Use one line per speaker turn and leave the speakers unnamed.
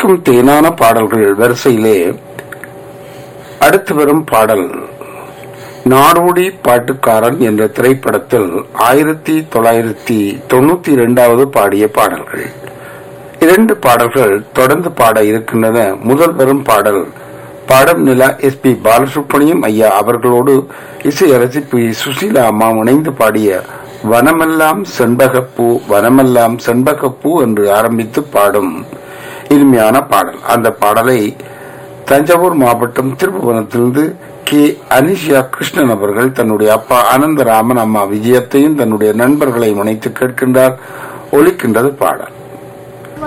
தேனுக்கும் தேனான பாடல்கள் வரிசையிலே அடுத்து வரும் பாடல் நாடோடி பாட்டுக்காரன் என்ற திரைப்படத்தில் ஆயிரத்தி தொள்ளாயிரத்தி தொண்ணூத்தி இரண்டாவது பாடிய பாடல்கள் இரண்டு பாடல்கள் தொடர்ந்து பாட இருக்கின்றன முதல் வரும் பாடல் பாடம் நிலா எஸ் பி பாலசுப்ரமணியம் ஐயா அவர்களோடு இசையரசி பி சுசீலா அம்மா இணைந்து பாடிய வனமெல்லாம் செண்பகப்பூ வனமெல்லாம் செண்பகப்பூ என்று ஆரம்பித்து பாடும் இனிமையான பாடல் அந்த பாடலை தஞ்சாவூர் மாவட்டம் திருப்புவனத்திலிருந்து கே அனிஷியா கிருஷ்ணன் அவர்கள் தன்னுடைய அப்பா அனந்தராமன் அம்மா விஜயத்தையும் தன்னுடைய நண்பர்களை இணைத்து கேட்கின்றார் ஒலிக்கின்றது பாடல்